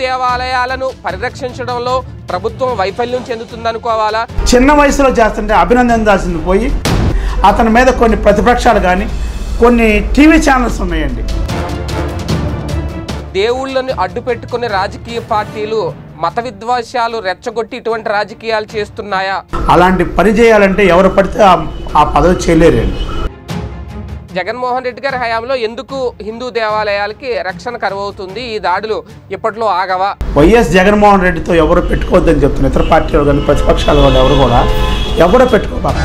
దేవాలయాలను పరిరక్షించడంలో ప్రభుత్వం వైఫల్యం చెందుతుందనుకోవాలా చిన్న వయసులో చేస్తుంటే అభినందించాల్సింది పోయి అతని మీద కొన్ని ప్రతిపక్షాలు కానీ కొన్ని టీవీ ఛానల్స్ ఉన్నాయండి దేవుళ్ళని అడ్డు పెట్టుకుని రాజకీయ పార్టీలు మత విద్వేషాలు రెచ్చగొట్టి ఇటువంటి రాజకీయాలు చేస్తున్నాయా అలాంటి పని చేయాలంటే ఎవరు పడితే ఆ- ఆ పదవి చేయలేరండి జగన్మోహన్ రెడ్డి గారి హయాంలో ఎందుకు హిందూ దేవాలయాలకి రక్షణ కరువవుతుంది ఈ దాడులు ఇప్పట్లో ఆగవా వైఎస్ జగన్మోహన్ రెడ్డితో ఎవరు పెట్టుకోవద్దని చెప్తున్నారు ఇతర పార్టీలు కానీ ప్రతిపక్షాల వాళ్ళు ఎవరు కూడా ఎవరు పెట్టుకోబాక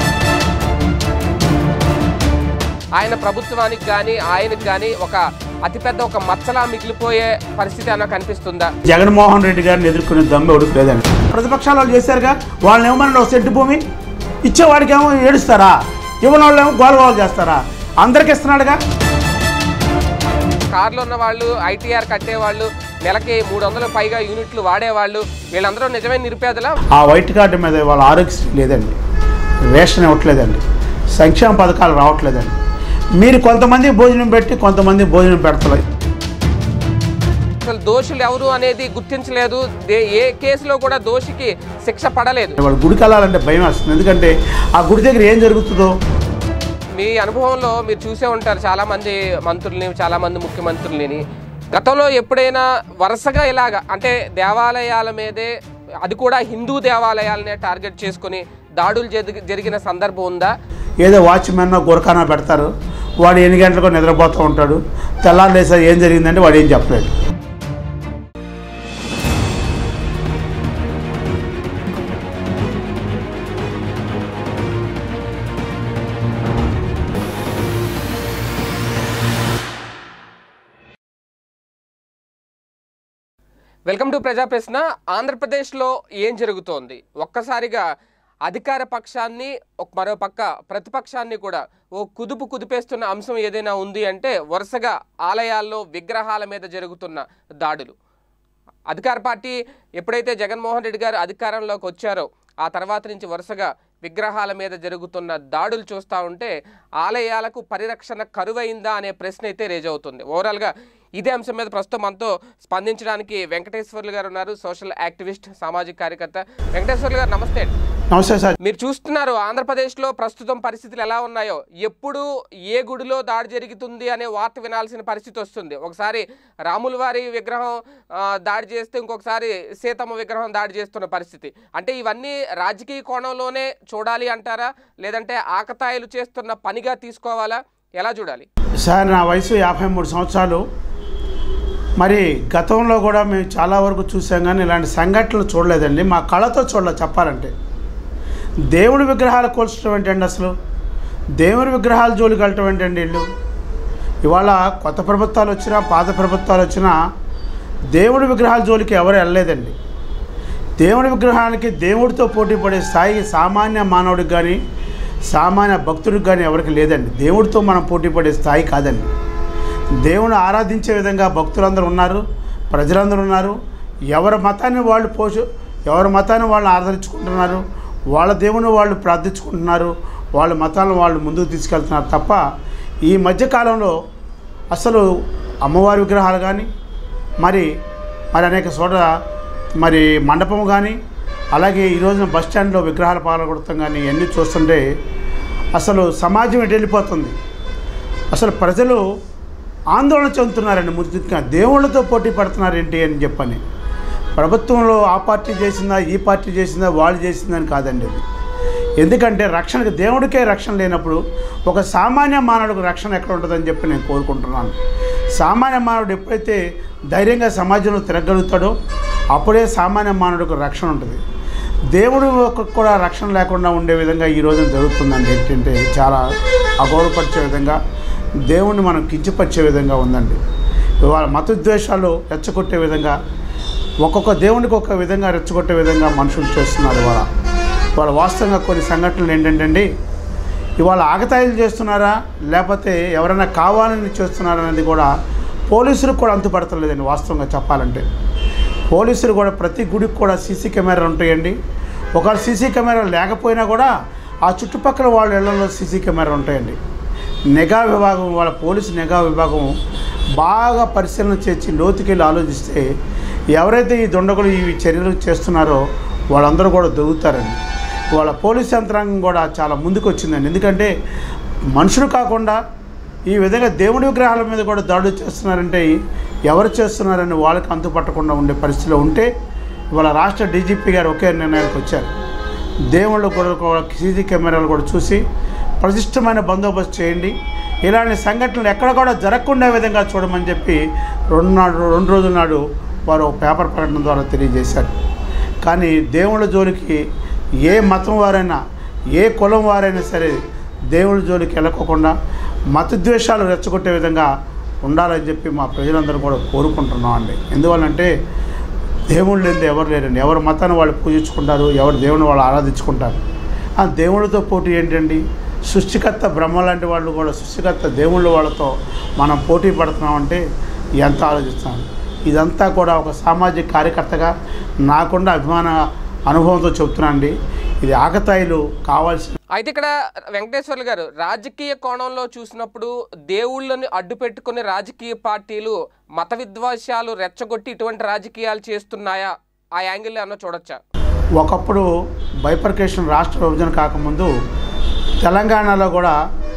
ఆయన ప్రభుత్వానికి కానీ ఆయనకు కానీ ఒక అతిపెద్ద ఒక మచ్చలా మిగిలిపోయే పరిస్థితి అన్న కనిపిస్తుందా జగన్మోహన్ రెడ్డి గారిని ఎదుర్కొనే దమ్ము ఎవరికి లేదండి ప్రతిపక్షాల వాళ్ళు చేశారుగా వాళ్ళని ఏమన్నా ఒక సెంటు భూమి ఇచ్చేవాడికి ఏమో ఏడుస్తారా ఇవ్వని వాళ్ళు ఏమో గోల గోల చేస్తారా అందరికి ఇస్తున్నాడుగా కార్లో ఉన్న వాళ్ళు ఐటీఆర్ కట్టేవాళ్ళు నెలకి మూడు వందల పైగా యూనిట్లు వాడేవాళ్ళు వీళ్ళందరూ నిజమైన నిరుపేదలా ఆ వైట్ కార్డు మీద వాళ్ళ ఆరోగ్యశ్రీ లేదండి రేషన్ ఇవ్వట్లేదండి సంక్షేమ పథకాలు రావట్లేదండి మీరు కొంతమంది భోజనం పెట్టి కొంతమంది భోజనం పెడతలేదు అసలు దోషులు ఎవరు అనేది గుర్తించలేదు దే- ఏ కేసులో కూడా దోషికి శిక్ష పడలేదు వాళ్ళు గుడికి వెళ్ళాలంటే భయం వస్తుంది ఎందుకంటే ఆ గుడి దగ్గర ఏం జరుగుతుందో మీ అనుభవంలో మీరు చూసే ఉంటారు చాలా మంది మంత్రుల్ని చాలా మంది ముఖ్యమంత్రులని గతంలో ఎప్పుడైనా వరుసగా ఇలాగా అంటే దేవాలయాల మీదే అది కూడా హిందూ దేవాలయాలనే టార్గెట్ చేసుకొని దాడులు జరిగి- జరిగిన సందర్భం ఉందా ఏదో వాచ్మెన్ గురకానా పెడతారు వాడు ఎన్ని గంటలకు నిద్రపోతూ ఉంటాడు తెల్లారు లేసా ఏం జరిగిందంటే వాడు ఏం చెప్పలేడు వెల్కమ్ టు ప్రజా ప్రశ్న ఆంధ్రప్రదేశ్లో ఏం జరుగుతోంది ఒక్కసారిగా అధికార పక్షాన్ని ఒక మరో పక్క ప్రతిపక్షాన్ని కూడా ఓ కుదుపు కుదిపేస్తున్న అంశం ఏదైనా ఉంది అంటే వరుసగా ఆలయాల్లో విగ్రహాల మీద జరుగుతున్న దాడులు అధికార పార్టీ ఎప్పుడైతే జగన్మోహన్ రెడ్డి గారు అధికారంలోకి వచ్చారో ఆ తర్వాత నుంచి వరుసగా విగ్రహాల మీద జరుగుతున్న దాడులు చూస్తూ ఉంటే ఆలయాలకు పరిరక్షణ కరువైందా అనే ప్రశ్న అయితే రేజ్ అవుతుంది ఓవరాల్గా ఇదే అంశం మీద ప్రస్తుతం మనతో స్పందించడానికి వెంకటేశ్వర్లు గారు ఉన్నారు సోషల్ యాక్టివిస్ట్ సామాజిక కార్యకర్త వెంకటేశ్వర్లు గారు నమస్తే అండి నమస్తే సార్ మీరు చూస్తున్నారు ఆంధ్రప్రదేశ్లో ప్రస్తుతం పరిస్థితులు ఎలా ఉన్నాయో ఎప్పుడు ఏ గుడిలో దాడి జరుగుతుంది అనే వార్త వినాల్సిన పరిస్థితి వస్తుంది ఒకసారి రాముల వారి విగ్రహం ఆ, దాడి చేస్తే ఇంకొకసారి సీతమ్మ విగ్రహం దాడి చేస్తున్న పరిస్థితి అంటే ఇవన్నీ రాజకీయ కోణంలోనే చూడాలి అంటారా లేదంటే ఆకతాయిలు చేస్తున్న పనిగా తీసుకోవాలా ఎలా చూడాలి సార్ నా వయసు యాభై మూడు సంవత్సరాలు మరి గతంలో కూడా మేము చాలా వరకు చూసాం కానీ ఇలాంటి సంఘటనలు చూడలేదండి మా కళ్ళతో చూడలేదు చెప్పాలంటే దేవుడి విగ్రహాలు కోల్చడం ఏంటండి అసలు దేవుడి విగ్రహాలు జోలికి వెళ్ళటం ఏంటండి వీళ్ళు ఇవాళ కొత్త ప్రభుత్వాలు వచ్చినా పాత ప్రభుత్వాలు వచ్చినా దేవుడి విగ్రహాల జోలికి ఎవరు వెళ్ళలేదండి దేవుడి విగ్రహానికి దేవుడితో పోటీ పడే స్థాయి సామాన్య మానవుడికి కానీ సామాన్య భక్తుడికి కానీ ఎవరికి లేదండి దేవుడితో మనం పోటీ పడే స్థాయి కాదండి దేవుని ఆరాధించే విధంగా భక్తులందరూ ఉన్నారు ప్రజలందరూ ఉన్నారు ఎవరి మతాన్ని వాళ్ళు పోషు ఎవరి మతాన్ని వాళ్ళు ఆదరించుకుంటున్నారు వాళ్ళ దేవుని వాళ్ళు ప్రార్థించుకుంటున్నారు వాళ్ళ మతాలను వాళ్ళు ముందుకు తీసుకెళ్తున్నారు తప్ప ఈ మధ్యకాలంలో అసలు అమ్మవారి విగ్రహాలు కానీ మరి మరి అనేక చోట మరి మండపం కానీ అలాగే ఈ రోజున బస్ స్టాండ్లో విగ్రహాలు పాల్గొడతాం కానీ ఇవన్నీ చూస్తుంటే అసలు సమాజం ఎటు వెళ్ళిపోతుంది అసలు ప్రజలు ఆందోళన చెందుతున్నారండి ముఖ్యంగా దేవుళ్ళతో పోటీ పడుతున్నారు ఏంటి అని చెప్పని ప్రభుత్వంలో ఆ పార్టీ చేసిందా ఈ పార్టీ చేసిందా వాళ్ళు చేసిందని కాదండి అది ఎందుకంటే రక్షణకు దేవుడికే రక్షణ లేనప్పుడు ఒక సామాన్య మానవుడికి రక్షణ ఎక్కడ ఉంటుందని చెప్పి నేను కోరుకుంటున్నాను సామాన్య మానవుడు ఎప్పుడైతే ధైర్యంగా సమాజంలో తిరగలుగుతాడో అప్పుడే సామాన్య మానవుడికి రక్షణ ఉంటుంది దేవుడు కూడా రక్షణ లేకుండా ఉండే విధంగా ఈ రోజున జరుగుతుందండి ఏంటంటే చాలా అగౌరవపరిచే విధంగా దేవుణ్ణి మనం కించపరిచే విధంగా ఉందండి ఇవాళ మతద్వేషాలు రెచ్చగొట్టే విధంగా ఒక్కొక్క దేవునికి ఒక విధంగా రెచ్చగొట్టే విధంగా మనుషులు చేస్తున్నారు ఇవాళ ఇవాళ వాస్తవంగా కొన్ని సంఘటనలు ఏంటంటే అండి ఇవాళ ఆగతాయిలు చేస్తున్నారా లేకపోతే ఎవరైనా కావాలని చేస్తున్నారా అనేది కూడా పోలీసులకు కూడా అంతుపడతలేదండి వాస్తవంగా చెప్పాలంటే పోలీసులు కూడా ప్రతి గుడికి కూడా సీసీ కెమెరాలు ఉంటాయండి ఒకవేళ సీసీ కెమెరా లేకపోయినా కూడా ఆ చుట్టుపక్కల వాళ్ళ ఇళ్లలో సీసీ కెమెరా ఉంటాయండి నిఘా విభాగం వాళ్ళ పోలీసు నిఘా విభాగం బాగా పరిశీలన చేసి లోతుకెళ్ళి ఆలోచిస్తే ఎవరైతే ఈ దుండగులు ఈ చర్యలు చేస్తున్నారో వాళ్ళందరూ కూడా దొరుకుతారండి వాళ్ళ పోలీస్ యంత్రాంగం కూడా చాలా ముందుకు వచ్చిందండి ఎందుకంటే మనుషులు కాకుండా ఈ విధంగా దేవుడి విగ్రహాల మీద కూడా దాడులు చేస్తున్నారంటే ఎవరు చేస్తున్నారని వాళ్ళకి అంతుపట్టకుండా ఉండే పరిస్థితిలో ఉంటే ఇవాళ రాష్ట్ర డీజీపీ గారు ఒకే నిర్ణయానికి వచ్చారు దేవుళ్ళు కూడా సీసీ కెమెరాలు కూడా చూసి ప్రతిష్టమైన బందోబస్తు చేయండి ఇలాంటి సంఘటనలు ఎక్కడ కూడా జరగకుండా విధంగా చూడమని చెప్పి రెండు నాడు రెండు రోజుల నాడు వారు ఒక పేపర్ ప్రకటన ద్వారా తెలియజేశారు కానీ దేవుళ్ళ జోలికి ఏ మతం వారైనా ఏ కులం వారైనా సరే దేవుళ్ళ జోలికి వెళ్ళకోకుండా మతద్వేషాలు రెచ్చగొట్టే విధంగా ఉండాలని చెప్పి మా ప్రజలందరూ కూడా కోరుకుంటున్నాం అండి ఎందువల్లంటే దేవుళ్ళు లేనిది ఎవరు లేరండి ఎవరి మతాన్ని వాళ్ళు పూజించుకుంటారు ఎవరి దేవుని వాళ్ళు ఆరాధించుకుంటారు ఆ దేవుళ్ళతో పోటీ ఏంటండి సృష్టికర్త బ్రహ్మ లాంటి వాళ్ళు కూడా సృష్టికర్త దేవుళ్ళ వాళ్ళతో మనం పోటీ పడుతున్నామంటే ఎంత ఆలోచిస్తాం ఇదంతా కూడా ఒక సామాజిక కార్యకర్తగా నాకుండా అభిమాన అనుభవంతో చెప్తున్నాను అండి ఇది ఆకతాయిలు కావాల్సిన అయితే ఇక్కడ వెంకటేశ్వర్లు గారు రాజకీయ కోణంలో చూసినప్పుడు దేవుళ్ళని అడ్డు పెట్టుకుని రాజకీయ పార్టీలు మత విద్వేషాలు రెచ్చగొట్టి ఇటువంటి రాజకీయాలు చేస్తున్నాయా ఆ యాంగిల్ అన్న చూడొచ్చా ఒకప్పుడు బైపర్కేషన్ రాష్ట్ర విభజన కాకముందు తెలంగాణలో కూడా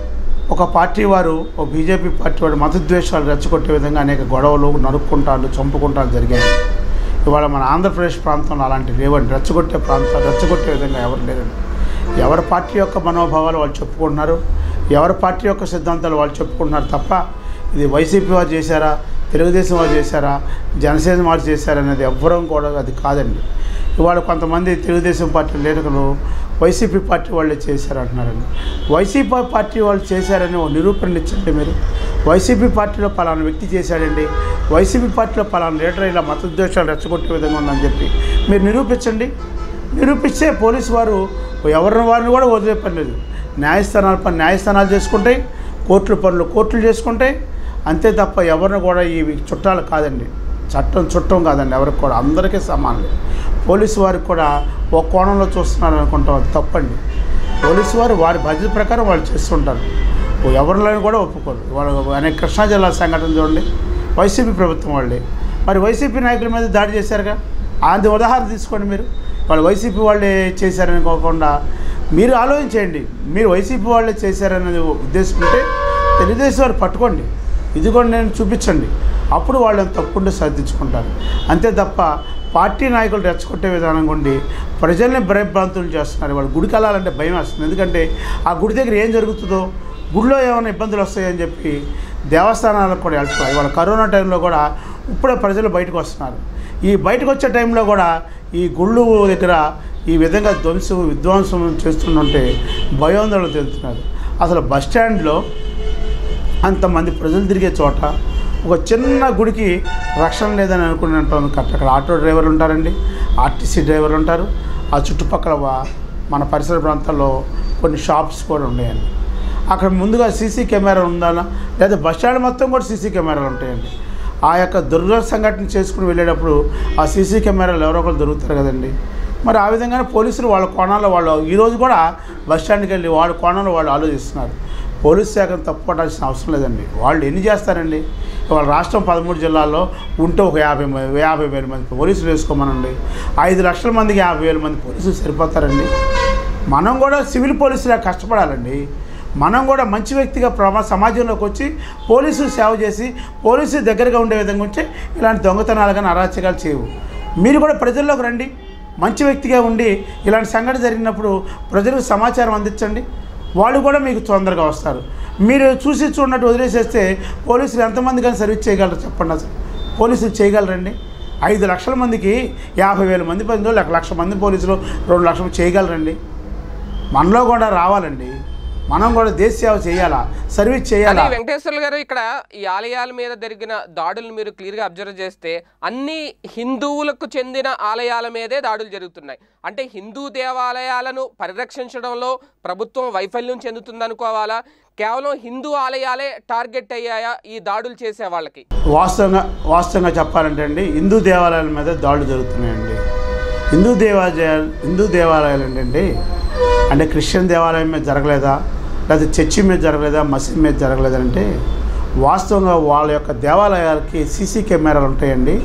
ఒక పార్టీ వారు ఒక బీజేపీ పార్టీ వారు మతద్వేషాలు రెచ్చగొట్టే విధంగా అనేక గొడవలు నరుక్కుంటాలు చంపుకుంటాలు జరిగాయి ఇవాళ మన ఆంధ్రప్రదేశ్ ప్రాంతంలో అలాంటివి లేవండి రెచ్చగొట్టే ప్రాంతాలు రెచ్చగొట్టే విధంగా ఎవరు లేరండి ఎవరి పార్టీ యొక్క మనోభావాలు వాళ్ళు చెప్పుకుంటున్నారు ఎవరి పార్టీ యొక్క సిద్ధాంతాలు వాళ్ళు చెప్పుకుంటున్నారు తప్ప ఇది వైసీపీ వారు చేశారా తెలుగుదేశం వారు చేశారా జనసేన వారు చేశారా అనేది ఎవ్వరం కూడా అది కాదండి ఇవాళ కొంతమంది తెలుగుదేశం పార్టీ లీడర్లు వైసీపీ పార్టీ వాళ్ళే చేశారంటున్నారండి వైసీపీ పార్టీ వాళ్ళు చేశారని ఒక నిరూపణ ఇచ్చండి మీరు వైసీపీ పార్టీలో పలానా వ్యక్తి చేశాడండి వైసీపీ పార్టీలో పలానా లీడర్ ఇలా మతోద్దేశాలు రెచ్చగొట్టే విధంగా ఉందని చెప్పి మీరు నిరూపించండి నిరూపిస్తే పోలీసు వారు ఎవరిని వారిని కూడా వదిలే పని లేదు న్యాయస్థానాల పని న్యాయస్థానాలు చేసుకుంటాయి కోర్టుల పనులు కోర్టులు చేసుకుంటాయి అంతే తప్ప ఎవరిని కూడా ఈ చుట్టాలు కాదండి చట్టం చుట్టం కాదండి ఎవరికి కూడా అందరికీ సమానలే పోలీసు వారికి కూడా ఒక కోణంలో చూస్తున్నారు అనుకుంటాం అది తప్పండి పోలీసు వారు వారి బాధ్యత ప్రకారం వాళ్ళు చేస్తుంటారు ఎవరిని కూడా ఒప్పుకోరు వాళ్ళు అనేక కృష్ణా జిల్లా సంఘటన చూడండి వైసీపీ ప్రభుత్వం వాళ్ళే మరి వైసీపీ నాయకుల మీద దాడి చేశారుగా అది ఉదాహరణ తీసుకోండి మీరు వాళ్ళు వైసీపీ వాళ్ళే చేశారని కాకుండా మీరు ఆలోచించండి మీరు వైసీపీ వాళ్ళే చేశారనేది ఉద్దేశం ఉంటే తెలుగుదేశం వారు పట్టుకోండి ఇది కూడా నేను చూపించండి అప్పుడు వాళ్ళని తప్పుండి సర్దించుకుంటారు అంతే తప్ప పార్టీ నాయకులు రెచ్చగొట్టే విధానం ఉండి ప్రజల్ని భయభ్రాంతులు చేస్తున్నారు వాళ్ళు గుడికి వెళ్ళాలంటే భయం వేస్తుంది ఎందుకంటే ఆ గుడి దగ్గర ఏం జరుగుతుందో గుడిలో ఏమైనా ఇబ్బందులు వస్తాయని చెప్పి దేవస్థానాలకు కూడా వెళ్తున్నారు ఇవాళ కరోనా టైంలో కూడా ఇప్పుడే ప్రజలు బయటకు వస్తున్నారు ఈ బయటకు వచ్చే టైంలో కూడా ఈ గుళ్ళు దగ్గర ఈ విధంగా ధ్వంసం విధ్వంసం చేస్తుంటే భయోందోళన తెలుస్తున్నారు అసలు బస్ స్టాండ్లో అంతమంది ప్రజలు తిరిగే చోట ఒక చిన్న గుడికి రక్షణ లేదని అనుకున్నట్టు కరెక్ట్ అక్కడ ఆటో డ్రైవర్లు ఉంటారండి ఆర్టీసీ డ్రైవర్లు ఉంటారు ఆ చుట్టుపక్కల వా- మన పరిసర ప్రాంతాల్లో కొన్ని షాప్స్ కూడా ఉన్నాయండి అక్కడ ముందుగా సీసీ కెమెరా ఉండాలా లేదా బస్ స్టాండ్ మొత్తం కూడా సీసీ కెమెరాలు ఉంటాయండి ఆ యొక్క దుర్గ సంఘటన చేసుకుని వెళ్ళేటప్పుడు ఆ సీసీ కెమెరాలు ఎవరో ఒకరు దొరుకుతారు కదండి మరి ఆ విధంగానే పోలీసులు వాళ్ళ కోణాల్లో వాళ్ళు ఈరోజు కూడా బస్ స్టాండ్కి వెళ్ళి వాళ్ళ కోణంలో వాళ్ళు ఆలోచిస్తున్నారు పోలీస్ శాఖను తప్పుపట్టాల్సిన అవసరం లేదండి వాళ్ళు ఎన్ని చేస్తారండి ఇవాళ రాష్ట్రం పదమూడు జిల్లాల్లో ఉంటే ఒక యాభై మ- యాభై వేల మంది పోలీసులు వేసుకోమనండి ఐదు లక్షల మందికి యాభై వేల మంది పోలీసులు సరిపోతారండి మనం కూడా సివిల్ పోలీసులా కష్టపడాలండి మనం కూడా మంచి వ్యక్తిగా ప్రమా సమాజంలోకి వచ్చి పోలీసులు సేవ చేసి పోలీసు దగ్గరగా ఉండే విధంగా ఉంటే ఇలాంటి దొంగతనాలు కానీ అరాచకాలు చేయవు మీరు కూడా ప్రజల్లోకి రండి మంచి వ్యక్తిగా ఉండి ఇలాంటి సంఘటన జరిగినప్పుడు ప్రజలకు సమాచారం అందించండి వాళ్ళు కూడా మీకు తొందరగా వస్తారు మీరు చూసి చూడనట్టు వదిలేసేస్తే పోలీసులు ఎంతమంది కానీ సర్వీస్ చేయగలరు చెప్పండి అసలు పోలీసులు చేయగలరండి ఐదు లక్షల మందికి యాభై వేల మంది పదిలో ఒక లక్ష మంది పోలీసులు రెండు లక్షలు చేయగలరండి మనలో కూడా రావాలండి మనం కూడా దేశ సేవ చేయాలా సర్వీస్ చేయాలా కానీ వెంకటేశ్వర్లు గారు ఇక్కడ ఈ ఆలయాల మీద జరిగిన దాడులు మీరు క్లియర్గా అబ్జర్వ్ చేస్తే అన్ని హిందువులకు చెందిన ఆలయాల మీదే దాడులు జరుగుతున్నాయి అంటే హిందూ దేవాలయాలను పరిరక్షించడంలో ప్రభుత్వం వైఫల్యం చెందుతుందనుకోవాలా కేవలం హిందూ ఆలయాలే టార్గెట్ అయ్యాయా ఈ దాడులు చేసే వాళ్ళకి వాస్తవంగా వాస్తవంగా చెప్పాలంటే అండి హిందూ దేవాలయాల మీద దాడులు జరుగుతున్నాయండి హిందూ దేవాలయాలు హిందూ దేవాలయాలు ఏంటంటే అంటే క్రిస్టియన్ దేవాలయం మీద జరగలేదా లేదా చర్చి మీద జరగలేదా మసీద్ మీద జరగలేదంటే వాస్తవంగా వాళ్ళ యొక్క దేవాలయాలకి సీసీ కెమెరాలు ఉంటాయండి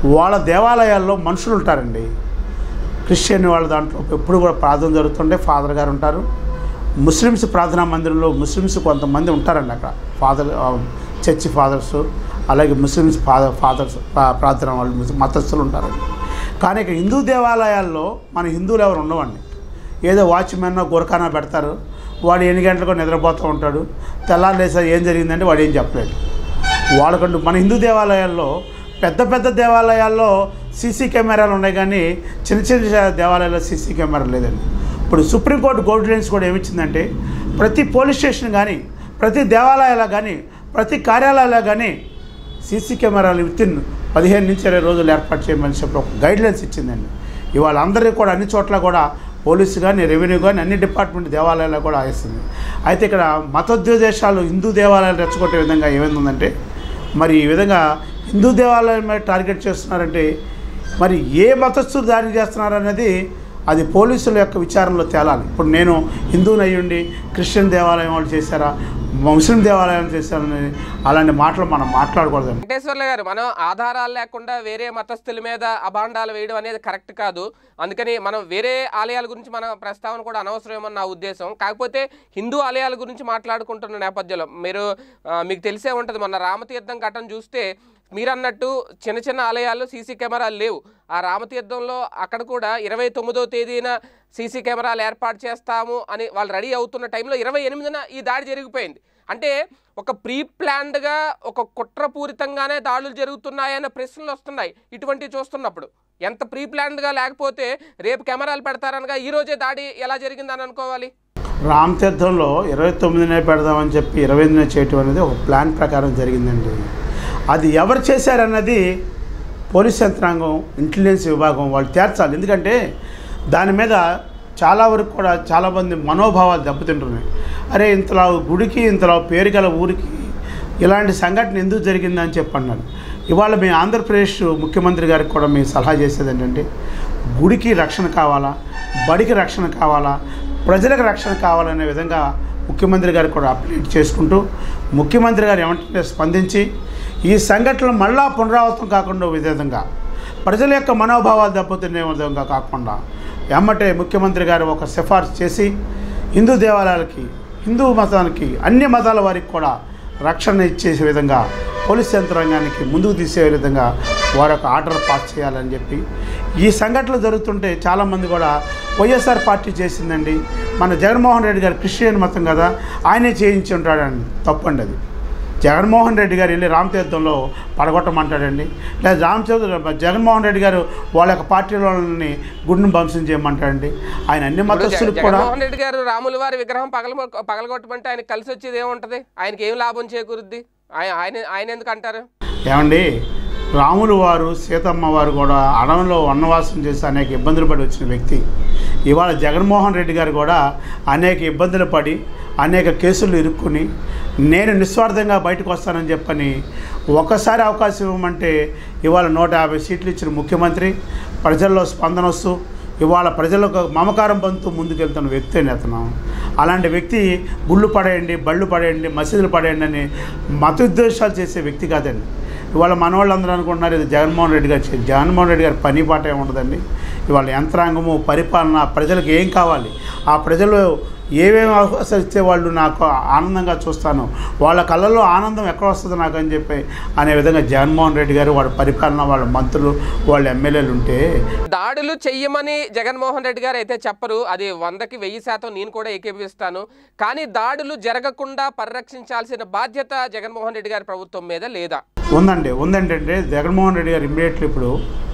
వాళ్ళ దేవాలయాల్లో మనుషులు ఉంటారండి క్రిస్టియన్ వాళ్ళ దాంట్లో ఎప్పుడు కూడా ప్రార్థన జరుగుతుంటే ఫాదర్ గారు ఉంటారు ముస్లిమ్స్ ప్రార్థనా మందిరంలో ముస్లిమ్స్ కొంతమంది ఉంటారండి అక్కడ ఫాదర్ ఆ, చర్చి ఫాదర్స్ అలాగే ముస్లిమ్స్ ఫాదర్ ఫాదర్స్ ప్రా- ప్రార్థన వాళ్ళు ముస్- మతస్థులు ఉంటారండి కానీ ఇక హిందూ దేవాలయాల్లో మన హిందువులు ఎవరు ఉండవండి ఏదో వాచ్మెన్ గురకానా పెడతారు వాడు ఎన్ని గంటలకు నిద్రపోతూ ఉంటాడు తెల్లారు లేసా ఏం జరిగిందంటే వాడు ఏం చెప్పలేడు వాళ్ళకంటూ మన హిందూ దేవాలయాల్లో పెద్ద పెద్ద దేవాలయాల్లో సీసీ కెమెరాలు ఉన్నాయి కానీ చిన్న చిన్న దేవాలయాల్లో సీసీ కెమెరా లేదండి ఇప్పుడు సుప్రీంకోర్టు గైడ్లైన్స్ కూడా ఏమిచ్చిందంటే ప్రతి పోలీస్ స్టేషన్ కానీ ప్రతి దేవాలయాలు కానీ ప్రతి కార్యాలయాలు కానీ సీసీ కెమెరాలు వితిన్ పదిహేను నుంచి ఇరవై రోజులు ఏర్పాటు చేయమని చెప్పి ఒక గైడ్లైన్స్ ఇచ్చిందండి ఇవాళ అందరికీ కూడా అన్ని చోట్ల కూడా పోలీసు కానీ రెవెన్యూ కానీ అన్ని డిపార్ట్మెంట్ దేవాలయాలు కూడా వేస్తుంది అయితే ఇక్కడ మతోద్దేశాలు హిందూ దేవాలయాలు రెచ్చగొట్టే విధంగా ఏమైందంటే మరి ఈ విధంగా హిందూ దేవాలయం మీద టార్గెట్ చేస్తున్నారంటే మరి ఏ మతస్థులు దాడి చేస్తున్నారు అనేది అది పోలీసుల యొక్క విచారణలో తేలాలి ఇప్పుడు నేను హిందువుని అయ్యుండి క్రిస్టియన్ దేవాలయం వాళ్ళు చేశారా ముస్లిం దేవాలయం చేశారని అలాంటి మాటలు మనం మాట్లాడకూడదండి వెంకటేశ్వర్లు గారు మనం ఆధారాలు లేకుండా వేరే మతస్థుల మీద అభాండాలు వేయడం అనేది కరెక్ట్ కాదు అందుకని మనం వేరే ఆలయాల గురించి మన ప్రస్తావన కూడా అనవసరమని నా ఉద్దేశం కాకపోతే హిందూ ఆలయాల గురించి మాట్లాడుకుంటున్న నేపథ్యంలో మీరు ఆ, మీకు తెలిసే ఉంటుంది మొన్న రామతీర్థం ఘటన చూస్తే మీరు అన్నట్టు చిన్న చిన్న ఆలయాల్లో సీసీ కెమెరాలు లేవు ఆ రామతీర్థంలో అక్కడ కూడా ఇరవై తొమ్మిదో తేదీన సీసీ కెమెరాలు ఏర్పాటు చేస్తాము అని వాళ్ళు రెడీ అవుతున్న టైంలో ఇరవై ఎనిమిదిన ఈ దాడి జరిగిపోయింది అంటే ఒక ప్రీ ప్లాన్డ్గా ఒక కుట్రపూరితంగానే దాడులు జరుగుతున్నాయన్న ప్రశ్నలు వస్తున్నాయి ఇటువంటివి చూస్తున్నప్పుడు ఎంత ప్రీ ప్లాన్డ్గా లేకపోతే రేపు కెమెరాలు పెడతారనగా ఈ రోజే దాడి ఎలా జరిగిందని అనుకోవాలి రామ్ తీర్థంలో ఇరవై తొమ్మిదినే పెడదామని చెప్పి ఇరవై ఎనిమిదినే చేయటం అనేది ఒక ప్లాన్ ప్రకారం జరిగిందండి అది ఎవరు చేశారన్నది పోలీస్ యంత్రాంగం ఇంటెలిజెన్స్ విభాగం వాళ్ళు తేర్చాలి ఎందుకంటే దాని మీద చాలా వరకు కూడా చాలామంది మనోభావాలు దెబ్బతింటున్నాయి అరే ఇంతలా గుడికి ఇంతలా పేరు గల ఊరికి ఇలాంటి సంఘటన ఎందుకు జరిగిందని చెప్పి అన్నాను ఇవాళ మీ ఆంధ్రప్రదేశ్ ముఖ్యమంత్రి గారికి కూడా మేము సలహా చేసేది ఏంటంటే గుడికి రక్షణ కావాలా బడికి రక్షణ కావాలా ప్రజలకు రక్షణ కావాలనే విధంగా ముఖ్యమంత్రి గారు కూడా అప్డేట్ చేసుకుంటూ ముఖ్యమంత్రి గారు ఏమంటే స్పందించి ఈ సంఘటనలు మళ్ళా పునరావృతం కాకుండా విధంగా ప్రజల యొక్క మనోభావాలు దెబ్బతినే విధంగా కాకుండా ఎమ్మటే ముఖ్యమంత్రి గారు ఒక సిఫార్సు చేసి హిందూ దేవాలయాలకి హిందూ మతానికి అన్ని మతాల వారికి కూడా రక్షణ ఇచ్చేసే విధంగా పోలీస్ యంత్రాంగానికి ముందుకు తీసే విధంగా వారు ఒక ఆర్డర్ పాస్ చేయాలని చెప్పి ఈ సంఘటనలు జరుగుతుంటే చాలామంది కూడా వైఎస్ఆర్ పార్టీ చేసిందండి మన జగన్మోహన్ రెడ్డి గారు క్రిస్టియన్ మతం కదా ఆయనే చేయించి ఉంటాడని తప్పండి అది జగన్మోహన్ రెడ్డి గారు వెళ్ళి రామతీర్థంలో పడగొట్టమంటాడండి లేదా రామతీర్థ జగన్మోహన్ రెడ్డి గారు వాళ్ళ యొక్క పార్టీలోని గుడిని ధ్వంసం చేయమంటాడండి ఆయన అన్ని ఇప్పుడు జగ- మతస్థులకు కూడా జగన్మోహన్ రెడ్డి గారు రాముల వారి విగ్రహం పగల పగలగొట్టమంటే ఆయన కలిసి వచ్చేది ఏముంటది ఆయనకి ఏం లాభం చేకూరుద్ది ఆయన ఆయన ఆయన ఎందుకు అంటారు ఏమండి రాములు వారు సీతమ్మ వారు కూడా అడవిలో వనవాసం చేసి అనేక ఇబ్బందులు పడి వచ్చిన వ్యక్తి ఇవాళ జగన్మోహన్ రెడ్డి గారు కూడా అనేక ఇబ్బందులు పడి అనేక కేసులు ఇరుక్కుని నేను నిస్వార్థంగా బయటకు వస్తానని చెప్పని ఒక్కసారి అవకాశం ఇవ్వమంటే ఇవాళ నూట యాభై సీట్లు ఇచ్చిన ముఖ్యమంత్రి ప్రజల్లో స్పందన వస్తూ ఇవాళ ప్రజలకు మమకారం పొందుతూ ముందుకెళ్తున్న వ్యక్తి అని అతను అలాంటి వ్యక్తి గుళ్ళు పడేయండి బళ్ళు పడేయండి మసీదులు పడేయండి అని మతోద్దేశాలు చేసే వ్యక్తి కాదండి ఇవాళ మన వాళ్ళందరూ అనుకుంటున్నారు ఇది జగన్మోహన్ రెడ్డి గారు చే- జగన్మోహన్ రెడ్డి గారి పని పాట ఏముండదండి ఇవాళ యంత్రాంగము పరిపాలన ప్రజలకు ఏం కావాలి ఆ ప్రజలు ఏమేమి అవకాశాలు ఇస్తే వాళ్ళు నాకు ఆనందంగా చూస్తాను వాళ్ళ కళ్ళల్లో ఆనందం ఎక్కడ వస్తుంది నాకు అని చెప్పి అనే విధంగా జగన్మోహన్ రెడ్డి గారు వాళ్ళ పరిపాలన వాళ్ళ మంత్రులు వాళ్ళ ఎమ్మెల్యేలు ఉంటే దాడులు చెయ్యమని జగన్మోహన్ రెడ్డి గారు అయితే చెప్పరు అది వందకి వెయ్యి శాతం నేను కూడా ఏకీభవిస్తాను కానీ దాడులు జరగకుండా పరిరక్షించాల్సిన బాధ్యత జగన్మోహన్ రెడ్డి గారి ప్రభుత్వం మీద లేదా ఉందండి ఉందండి అంటే జగన్మోహన్ రెడ్డి గారు ఇమ్మీడియట్లీ ఇప్పుడు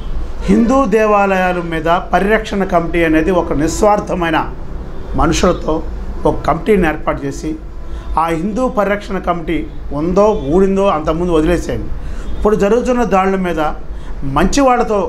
హిందూ దేవాలయాల మీద పరిరక్షణ కమిటీ అనేది ఒక నిస్వార్థమైన మనుషులతో ఒక కమిటీని ఏర్పాటు చేసి ఆ హిందూ పరిరక్షణ కమిటీ ఉందో ఊడిందో అంతకుముందు వదిలేసేయండి ఇప్పుడు జరుగుతున్న దాడుల మీద మంచి వాళ్ళతో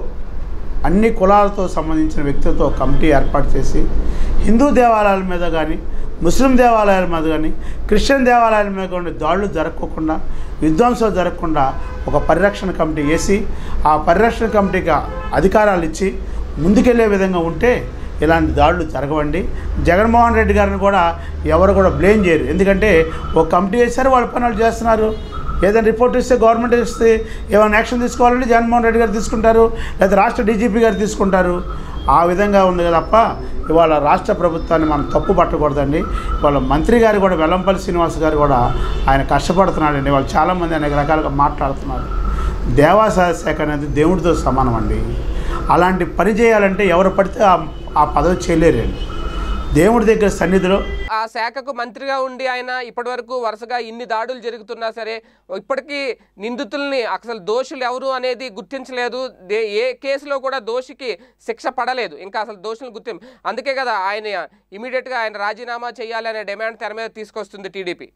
అన్ని కులాలతో సంబంధించిన వ్యక్తులతో ఒక కమిటీ ఏర్పాటు చేసి హిందూ దేవాలయాల మీద కానీ ముస్లిం దేవాలయాల మీద కానీ క్రిస్టియన్ దేవాలయాల మీద కానీ దాడులు జరగకుండా విధ్వంసాలు జరగకుండా ఒక పరిరక్షణ కమిటీ వేసి ఆ పరిరక్షణ కమిటీకి అధికారాలు ఇచ్చి ముందుకెళ్ళే విధంగా ఉంటే ఇలాంటి దాడులు జరగవండి జగన్మోహన్ రెడ్డి గారిని కూడా ఎవరు కూడా బ్లేమ్ చేయరు ఎందుకంటే ఒక కమిటీ వేశారు వాళ్ళ పనులు చేస్తున్నారు ఏదైనా రిపోర్ట్ ఇస్తే గవర్నమెంట్ ఇస్తే ఏమైనా యాక్షన్ తీసుకోవాలంటే జగన్మోహన్ రెడ్డి గారు తీసుకుంటారు లేదా రాష్ట్ర డీజీపీ గారు తీసుకుంటారు ఆ విధంగా ఉంది తప్ప ఇవాళ రాష్ట్ర ప్రభుత్వాన్ని మనం తప్పు పట్టకూడదండి ఇవాళ మంత్రి గారు కూడా వెల్లంపల్లి శ్రీనివాస్ గారు కూడా ఆయన కష్టపడుతున్నాడండి వాళ్ళు చాలామంది అనేక రకాలుగా మాట్లాడుతున్నారు దేవాసాయ శాఖ అనేది దేవుడితో సమానం అండి అలాంటి పని చేయాలంటే ఎవరు పడితే ఆ ఆ పదవి చేయలేరండి దేవుడి దగ్గర సన్నిధిలో ఆ శాఖకు మంత్రిగా ఉండి ఆయన ఇప్పటివరకు వరుసగా ఇన్ని దాడులు జరుగుతున్నా సరే ఇప్పటికీ నిందితుల్ని అసలు దోషులు ఎవరు అనేది గుర్తించలేదు దే ఏ కేసులో కూడా దోషికి శిక్ష పడలేదు ఇంకా అసలు దోషులు గుర్తిం అందుకే కదా ఆయన ఇమీడియట్గా ఆయన రాజీనామా చేయాలి అనే డిమాండ్ తెర మీద తీసుకొస్తుంది టీడీపీ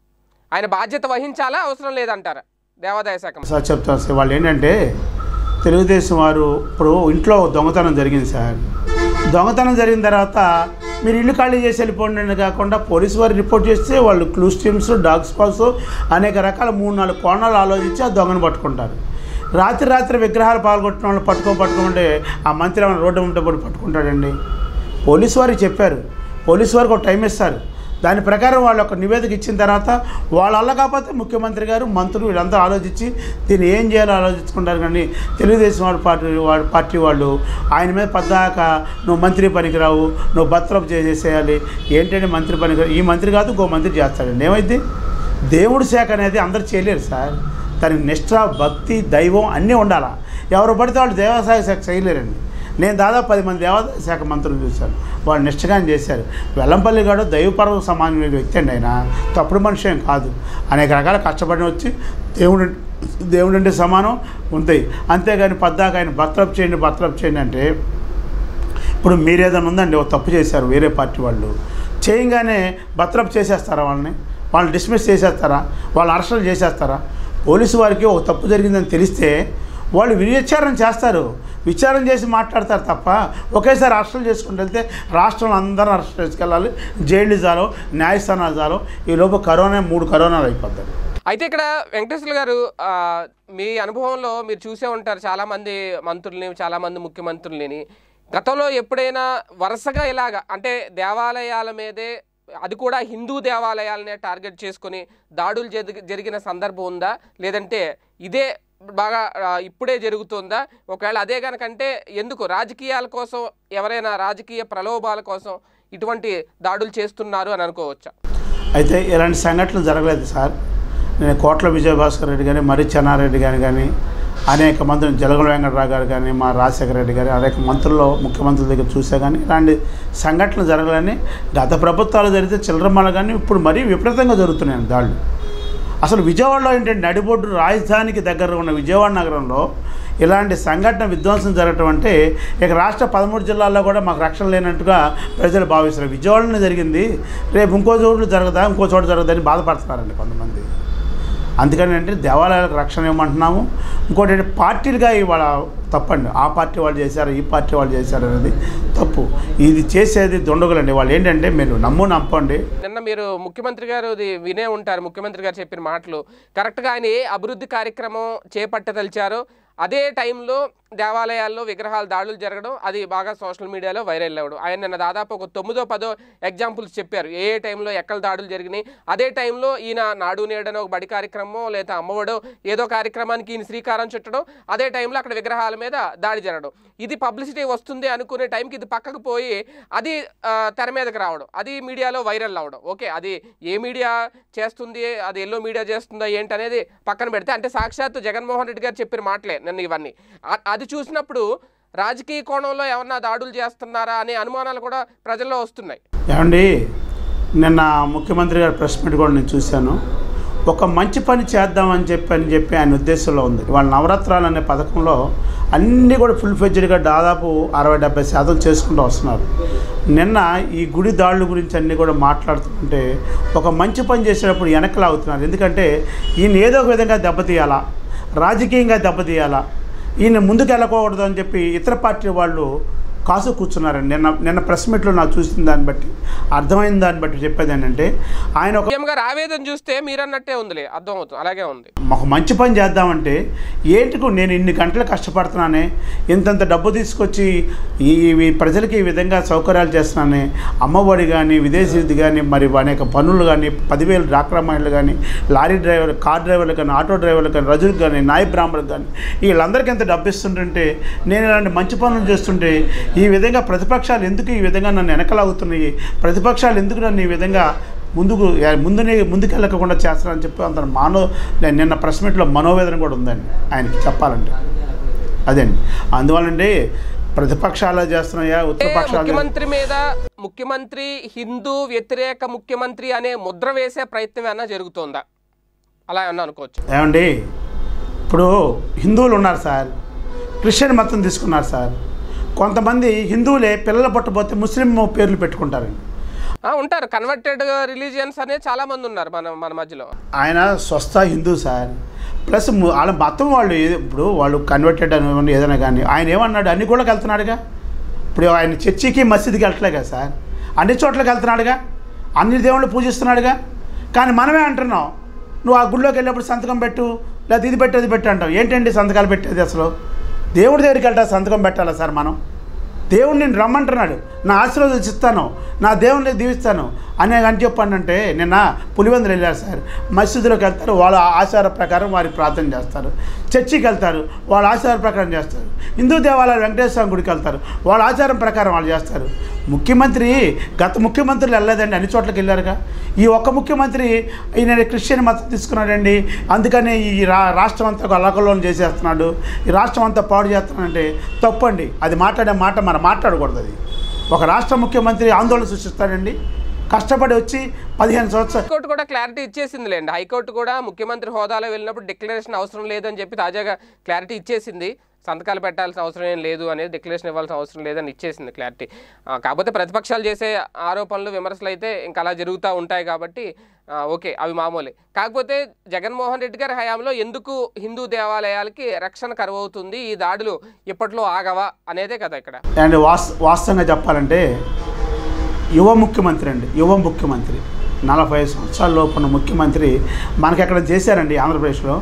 ఆయన బాధ్యత వహించాలా అవసరం లేదంటారా దేవాదాయ శాఖ మంత్రి. సార్ చెప్తాను సార్ వాళ్ళు ఏంటంటే తెలుగుదేశం వారు ఇప్పుడు ఇంట్లో దొంగతనం జరిగింది సార్ దొంగతనం జరిగిన తర్వాత మీరు ఇల్లు ఖాళీ చేసి వెళ్ళిపోండి అని కాకుండా పోలీసు వారు రిపోర్ట్ చేస్తే వాళ్ళు క్లూస్ టీమ్స్ డాగ్ స్పాట్స్ అనేక రకాల మూడు నాలుగు కోణాలు ఆలోచించి ఆ దొంగను పట్టుకుంటారు రాత్రి రాత్రి విగ్రహాలు పాల్గొట్టిన వాళ్ళు పట్టుకో పట్టుకుంటే ఆ మంత్రి ఏమైనా రోడ్డు ఉంటే పడి పట్టుకుంటాడండి పోలీసు వారికి చెప్పారు పోలీసు వారికి ఒక టైం ఇస్తారు దాని ప్రకారం వాళ్ళు ఒక నివేదిక ఇచ్చిన తర్వాత వాళ్ళ వల్ల కాకపోతే ముఖ్యమంత్రి గారు మంత్రులు వీళ్ళంతా ఆలోచించి దీన్ని ఏం చేయాలో ఆలోచించుకుంటారు కానీ తెలుగుదేశం వాడి పార్టీ వాడి పార్టీ వాళ్ళు ఆయన మీద పద్దాక నువ్వు మంత్రి పనికిరావు నువ్వు భర్తరపు చేసేయాలి ఏంటంటే మంత్రి పనికి ఈ మంత్రి కాదు ఇంకో మంత్రి చేస్తాడండి ఏమైంది దేవుడి శాఖ అనేది అందరు చేయలేరు సార్ దానికి నిష్ఠ భక్తి దైవం అన్నీ ఉండాలా ఎవరు పడితే వాళ్ళు దేవాసాయ శాఖ చేయలేరండి నేను దాదాపు పది మంది దేవాదాయ శాఖ మంత్రులు చూశాను వాళ్ళు నిష్ఠగానే చేశారు వెల్లంపల్లి గారు దైవపర్వ సమానమైన వ్యక్తి అండి ఆయన తప్పుడు మనిషి ఏం కాదు అనేక రకాల కష్టపడి వచ్చి దేవుడు దేవుడు అంటే సమానం ఉంటాయి అంతేగాని పద్దాక ఆయన భర్తరపు చేయండి భర్తరపు చేయండి అంటే ఇప్పుడు మీరేదైనా ఉందండి ఒక తప్పు చేశారు వేరే పార్టీ వాళ్ళు చేయంగానే భద్రపు చేసేస్తారా వాళ్ళని వాళ్ళని డిస్మిస్ చేసేస్తారా వాళ్ళు అరెస్టులు చేసేస్తారా పోలీసు వారికి ఒక తప్పు జరిగిందని తెలిస్తే వాళ్ళు విచారణ చేస్తారు విచారణ చేసి మాట్లాడతారు తప్ప ఒకేసారి అరెస్టులు చేసుకుంటూ వెళ్తే రాష్ట్రంలో అందరూ అరెస్ట్ చేసుకెళ్ళాలి జైలు జాలో న్యాయస్థానాలు జాలో ఈ లోపు కరోనా మూడు కరోనాలు అయిపోతాయి అయితే ఇక్కడ వెంకటేశ్వర గారు ఆ, మీ అనుభవంలో మీరు చూసే ఉంటారు చాలా మంది మంత్రుల్ని చాలా మంది ముఖ్యమంత్రులని గతంలో ఎప్పుడైనా వరుసగా ఇలాగా అంటే దేవాలయాల మీదే అది కూడా హిందూ దేవాలయాలనే టార్గెట్ చేసుకొని దాడులు జరిగి- జరిగిన సందర్భం ఉందా లేదంటే ఇదే బాగా ఆ, ఇప్పుడే జరుగుతుందా ఒకవేళ అదే కనుకంటే ఎందుకు రాజకీయాల కోసం ఎవరైనా రాజకీయ ప్రలోభాల కోసం ఇటువంటి దాడులు చేస్తున్నారు అని అనుకోవచ్చా అయితే ఇలాంటి సంఘటనలు జరగలేదు సార్ నేను కోట్ల విజయభాస్కర్ రెడ్డి కానీ మరి చెన్నారెడ్డి గాని కానీ అనేక మంత్రులు జలగల వెంకటరావు గారు కానీ మా రాజశేఖర రెడ్డి గారు అనేక మంత్రుల్లో ముఖ్యమంత్రుల దగ్గర చూసా కానీ ఇలాంటి సంఘటనలు జరగాలని గత ప్రభుత్వాలు జరిగితే చిల్లరమ్మలు కానీ ఇప్పుడు మరీ విపరీతంగా జరుగుతున్నాయి దాళ్ళు అసలు విజయవాడలో ఏంటంటే నడిబొడ్డు రాజధానికి దగ్గర ఉన్న విజయవాడ నగరంలో ఇలాంటి సంఘటన విధ్వంసం జరగటం అంటే ఇక రాష్ట్ర పదమూడు జిల్లాల్లో కూడా మాకు రక్షణ లేనట్టుగా ప్రజలు భావిస్తారు విజయవాడలోనే జరిగింది రేపు ఇంకో చోటు జరగదా ఇంకో చోట జరగదని బాధపడుతున్నారండి కొంతమంది అందుకని అంటే దేవాలయాలకు రక్షణ ఇవ్వమంటున్నాము ఇంకోటి ఏంటి పార్టీలుగా ఇవాళ తప్పండి ఆ పార్టీ వాళ్ళు చేశారు ఈ పార్టీ వాళ్ళు చేశారు అనేది తప్పు ఇది చేసేది దొండగులండి వాళ్ళు ఏంటంటే మీరు నమ్ము నమ్మండి నిన్న మీరు ముఖ్యమంత్రి గారు ఇది వినే ఉంటారు ముఖ్యమంత్రి గారు చెప్పిన మాటలు కరెక్ట్గా ఆయన ఏ అభివృద్ధి కార్యక్రమం చేపట్టదలిచారో అదే టైంలో దేవాలయాల్లో విగ్రహాల దాడులు జరగడం అది బాగా సోషల్ మీడియాలో వైరల్ అవ్వడం ఆయన నిన్న దాదాపు ఒక తొమ్మిదో పదో ఎగ్జాంపుల్స్ చెప్పారు ఏ ఏ టైంలో ఎక్కడ దాడులు జరిగినాయి అదే టైంలో ఈయన నాడు నేడనో ఒక బడి కార్యక్రమం లేదా అమ్మఒడో ఏదో కార్యక్రమానికి ఈయన శ్రీకారం చుట్టడం అదే టైంలో అక్కడ విగ్రహాల మీద దాడి జరగడం ఇది పబ్లిసిటీ వస్తుంది అనుకునే టైంకి ఇది పక్కకు పోయి అది ఆ, తెర మీదకి రావడం అది మీడియాలో వైరల్ అవ్వడం ఓకే అది ఏ మీడియా చేస్తుంది అది ఎల్లో మీడియా చేస్తుందో ఏంటి అనేది పక్కన పెడితే అంటే సాక్షాత్తు జగన్మోహన్ రెడ్డి గారు చెప్పిన మాటలే నన్ను ఇవన్నీ ఆ- అది చూసినప్పుడు రాజకీయ కోణంలో ఏమన్నా దాడులు చేస్తున్నారా అనే అనుమానాలు కూడా ప్రజల్లో వస్తున్నాయి ఏమండి నిన్న ముఖ్యమంత్రి గారి ప్రెస్ మీట్ కూడా నేను చూశాను ఒక మంచి పని చేద్దామని చెప్పి అని చెప్పి ఆయన ఉద్దేశంలో ఉంది వాళ్ళ నవరత్నాలు అనే పథకంలో అన్నీ కూడా ఫుల్ ఫెడ్జ్డ్గా దాదాపు అరవై డెబ్బై శాతం చేసుకుంటూ వస్తున్నారు నిన్న ఈ గుడి దాడుల గురించి అన్నీ కూడా మాట్లాడుతుంటే ఒక మంచి పని చేసేటప్పుడు వెనక్కి లాగుతున్నారు ఎందుకంటే ఈయన ఏదో ఒక విధంగా దెబ్బతీయాలా రాజకీయంగా దెబ్బతీయాలా ఈయన ముందుకు వెళ్ళకూడదు అని చెప్పి ఇతర పార్టీ వాళ్ళు కాసు కూర్చున్నారండి నిన్న నిన్న ప్రెస్ మీట్లో నాకు చూసిన దాన్ని బట్టి అర్థమైన దాన్ని బట్టి చెప్పేది ఏంటంటే ఆయన ఒక సీఎం గారు ఆవేదన చూస్తే మీరన్నట్టే ఉందిలే అర్థమవుతుంది అలాగే ఉంది ఒక మంచి పని చేద్దామంటే ఏంటికు నేను ఇన్ని గంటలు కష్టపడుతున్నానే ఇంతంత డబ్బు తీసుకొచ్చి ఈ ఈ ప్రజలకి ఈ విధంగా సౌకర్యాలు చేస్తున్నానే అమ్మఒడి కానీ విదేశీది కానీ మరి అనేక పనులు కానీ పదివేలు డ్వాక్రా మహిళలు కానీ లారీ డ్రైవర్లు కార్ డ్రైవర్లు కానీ ఆటో డ్రైవర్లు కానీ రజులకు కానీ నాయ బ్రాహ్మణులకు కానీ వీళ్ళందరికీ ఎంత డబ్బు ఇస్తుంటుంటే నేను ఇలాంటి మంచి పనులు చేస్తుంటే ఈ విధంగా ప్రతిపక్షాలు ఎందుకు ఈ విధంగా నన్ను వెనకలాగుతున్నాయి ప్రతిపక్షాలు ఎందుకు నన్ను ఈ విధంగా ముందుకు ముందునే ముందుకెళ్ళకుండా చేస్తారని చెప్పి అంత మానవ నేను నిన్న ప్రెస్ మీట్లో మనోవేదన కూడా ఉందండి ఆయనకి చెప్పాలంటే అదండి అందువల్లండి ప్రతిపక్షాలు చేస్తున్నాయా అంటే ఉత్తరపక్షాలు ముఖ్యమంత్రి మీద ముఖ్యమంత్రి హిందూ వ్యతిరేక ముఖ్యమంత్రి అనే ముద్ర వేసే ప్రయత్నం ఏమన్నా జరుగుతోందా అలా ఏమన్నా అనుకోవచ్చు ఏమండి ఇప్పుడు హిందువులు ఉన్నారు సార్ క్రిస్టియన్ మతం తీసుకున్నారు సార్ కొంతమంది హిందువులే పిల్లలు పుట్టబోతే ముస్లిం పేర్లు పెట్టుకుంటారండి ఆ, ఉంటారు కన్వర్టెడ్ రిలీజియన్స్ అనేది చాలా మంది ఉన్నారు మన మన మధ్యలో ఆయన స్వస్థ హిందూ సార్ ప్లస్ ము- వాళ్ళ మతం వాళ్ళు ఏ- ఇప్పుడు వాళ్ళు కన్వర్టెడ్ అని ఏదైనా కానీ ఆయన ఏమన్నాడు అన్ని కూడా వెళ్తున్నాడుగా ఇప్పుడు ఆయన చర్చికి మసీదుకి వెళ్ళట్లే కదా సార్ అన్ని చోట్లకి వెళ్తున్నాడుగా అన్ని దేవుళ్ళు పూజిస్తున్నాడుగా కానీ మనమే అంటున్నాం నువ్వు ఆ గుళ్ళోకి వెళ్ళినప్పుడు సంతకం పెట్టు లేదా ఇది పెట్టు అది పెట్టు అంటావు ఏంటండి సంతకాలు పెట్టేది అసలు దేవుడి దగ్గరికి వెళ్తా సంతకం పెట్టాలా సార్ మనం దేవుడిని నేను రమ్మంటున్నాడు నా ఆశీర్వాదాలు ఇస్తాను నా దేవుడిని దీవిస్తాను అనే అని చెప్పానంటే నిన్న పులివెందులు వెళ్ళారు సార్ మసీదులోకి వెళ్తారు వాళ్ళ ఆచార ప్రకారం వారి ప్రార్థన చేస్తారు చర్చికి వెళ్తారు వాళ్ళ ఆచార ప్రకారం చేస్తారు హిందూ దేవాలయాలు వెంకటేశ్వర స్వామి గుడికి వెళ్తారు వాళ్ళ ఆచారం ప్రకారం వాళ్ళు చేస్తారు ముఖ్యమంత్రి గత ముఖ్యమంత్రులు వెళ్ళలేదండి అన్ని చోట్లకి వెళ్ళారుగా ఈ ఒక్క ముఖ్యమంత్రి ఈయన క్రిస్టియన్ మతం తీసుకున్నాడండి అందుకని ఈ రా రాష్ట్రం అంతా అల్లకల్లోలం చేసేస్తున్నాడు ఈ రాష్ట్రం అంతా పాడు చేస్తున్నాడంటే తప్పండి అది మాట్లాడే మాట మనం మాట్లాడకూడదు అది ఒక రాష్ట్ర ముఖ్యమంత్రి ఆందోళన సృష్టిస్తాడండి కష్టపడి వచ్చి పదిహేను సంవత్సరాలు హైకోర్టు కూడా క్లారిటీ ఇచ్చేసింది లేండి హైకోర్టు కూడా ముఖ్యమంత్రి హోదాలో వెళ్ళినప్పుడు డిక్లరేషన్ అవసరం లేదని చెప్పి తాజాగా క్లారిటీ ఇచ్చేసింది సంతకాలు పెట్టాల్సిన అవసరం ఏం లేదు అనేది డిక్లరేషన్ ఇవ్వాల్సిన అవసరం లేదని ఇచ్చేసింది క్లారిటీ ఆ, కాకపోతే ప్రతిపక్షాలు చేసే ఆరోపణలు విమర్శలు అయితే ఇంకా అలా జరుగుతూ ఉంటాయి కాబట్టి ఆ, ఓకే అవి మామూలే కాకపోతే జగన్మోహన్ రెడ్డి గారి హయాంలో ఎందుకు హిందూ దేవాలయాలకి రక్షణ కరువవుతుంది ఈ దాడులు ఇప్పట్లో ఆగవా అనేదే కదా ఇక్కడ అండ్ వాస్ వాస్తవంగా చెప్పాలంటే యువ ముఖ్యమంత్రి అండి యువ ముఖ్యమంత్రి నలభై ఐదు సంవత్సరాల లోపు ఉన్న ముఖ్యమంత్రి మనకి ఎక్కడ చేశారండి ఆంధ్రప్రదేశ్లో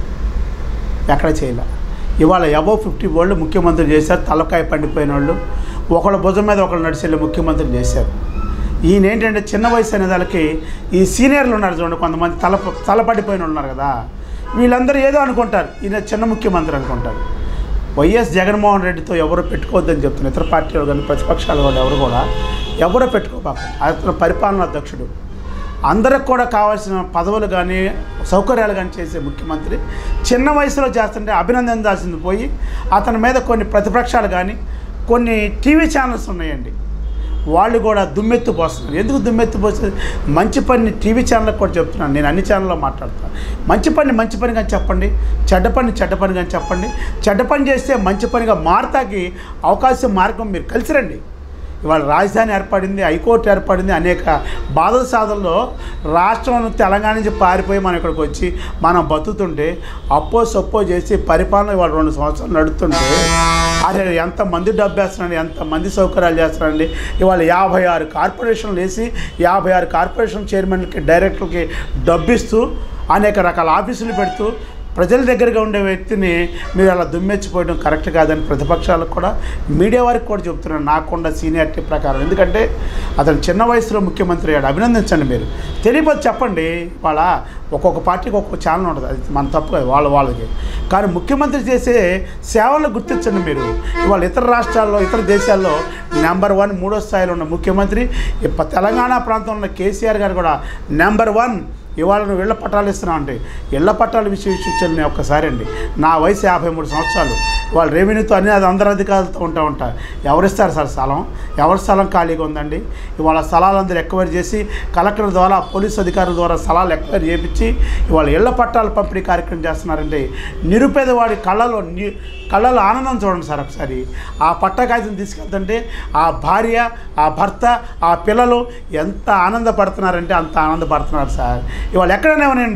ఎక్కడ చేయలే ఇవాళ అబౌ ఫిఫ్టీ వాళ్ళు ముఖ్యమంత్రి చేశారు తలకాయ పండిపోయిన వాళ్ళు ఒకళ్ళ భుజం మీద ఒకళ్ళు నడిచేళ్ళు ముఖ్యమంత్రి చేశారు ఈయన ఏంటంటే చిన్న వయసు అనే వాళ్ళకి ఈ సీనియర్లు ఉన్నారు చూడండి కొంతమంది తల తలపడిపోయిన వాళ్ళు ఉన్నారు కదా వీళ్ళందరూ ఏదో అనుకుంటారు ఈయన చిన్న ముఖ్యమంత్రి అనుకుంటారు వైఎస్ జగన్మోహన్ రెడ్డితో ఎవరు పెట్టుకోవద్దని చెప్తున్నారు ఇతర పార్టీలు కానీ ప్రతిపక్షాలు కూడా ఎవరు కూడా ఎవరో పెట్టుకోబాక అతను పరిపాలనా అధ్యక్షుడు అందరికి కూడా కావాల్సిన పదవులు కానీ సౌకర్యాలు కానీ చేసే ముఖ్యమంత్రి చిన్న వయసులో చేస్తుంటే అభినందించాల్సింది పోయి అతని మీద కొన్ని ప్రతిపక్షాలు కానీ కొన్ని టీవీ ఛానల్స్ ఉన్నాయండి వాళ్ళు కూడా దుమ్మెత్తు పోస్తున్నారు ఎందుకు దుమ్మెత్తు పోస్తుంది మంచి పని టీవీ ఛానళ్ళకి కూడా చెప్తున్నాను నేను అన్ని ఛానల్లో మాట్లాడతాను మంచి పని మంచి పని కానీ చెప్పండి చెడ్డ పని చెడ్డ పని కానీ చెప్పండి చెడ్డ పని చేస్తే మంచి పనిగా మారతాకి అవకాశం మార్గం మీరు కలిసి రండి ఇవాళ రాజధాని ఏర్పడింది హైకోర్టు ఏర్పడింది అనేక బాధల సాధనలో రాష్ట్రం తెలంగాణ నుంచి పారిపోయి మనం ఇక్కడికి వచ్చి మనం బతుకుతుంటే అప్పో సొప్పో చేసి పరిపాలన ఇవాళ రెండు సంవత్సరాలు నడుస్తుంటే అరే ఎంతమంది డబ్బు వేస్తున్నారండి ఎంతమంది సౌకర్యాలు చేస్తున్నారండి ఇవాళ యాభై ఆరు కార్పొరేషన్లు వేసి యాభై ఆరు కార్పొరేషన్ చైర్మన్లకి డైరెక్టర్లకి డబ్బిస్తూ అనేక రకాల ఆఫీసులు పెడుతూ ప్రజల దగ్గరగా ఉండే వ్యక్తిని మీరు అలా దుమ్మెచ్చిపోయడం కరెక్ట్ కాదని ప్రతిపక్షాలకు కూడా మీడియా వారికి కూడా చెప్తున్నాను నాకుండా సీనియారిటీ ప్రకారం ఎందుకంటే అతను చిన్న వయసులో ముఖ్యమంత్రి అయ్యాడు అభినందించండి మీరు తెలియపోతే చెప్పండి వాళ్ళ ఒక్కొక్క పార్టీకి ఒక్కొక్క ఛానల్ ఉంటుంది అది మన తప్పు కాదు వాళ్ళ వాళ్ళకి కానీ ముఖ్యమంత్రి చేసే సేవలను గుర్తించండి మీరు ఇవాళ ఇతర రాష్ట్రాల్లో ఇతర దేశాల్లో నెంబర్ వన్ మూడో స్థాయిలో ఉన్న ముఖ్యమంత్రి ఇప్ప తెలంగాణ ప్రాంతంలో ఉన్న కేసీఆర్ గారు కూడా నెంబర్ వన్ ఇవాళ నువ్వు ఇళ్ల పట్టాలు ఇస్తున్నావు అంటే ఇళ్ల పట్టాల విషయం విషయం నేను ఒక్కసారి అండి నా వయసు యాభై మూడు సంవత్సరాలు వాళ్ళు రెవెన్యూతో అన్ని అది అందరు అధికారులతో ఉంటా ఉంటారు ఎవరిస్తారు సార్ స్థలం ఎవరి స్థలం ఖాళీగా ఉందండి ఇవాళ స్థలాలందరూ ఎక్వైర్ చేసి కలెక్టర్ ద్వారా పోలీస్ అధికారుల ద్వారా స్థలాలు ఎక్వైర్ చేయించి ఇవాళ ఇళ్ల పట్టాలు పంపిణీ కార్యక్రమం చేస్తున్నారంటే నిరుపేదవాడి కళ్ళలో ని కళ్ళలో ఆనందం చూడండి సార్ ఒకసారి ఆ పట్ట కాగితం తీసుకెళ్తుంటే ఆ భార్య ఆ భర్త ఆ పిల్లలు ఎంత ఆనందపడుతున్నారంటే అంత ఆనందపడుతున్నారు సార్ ఇవాళ ఎక్కడైనా ఇవ్వనండి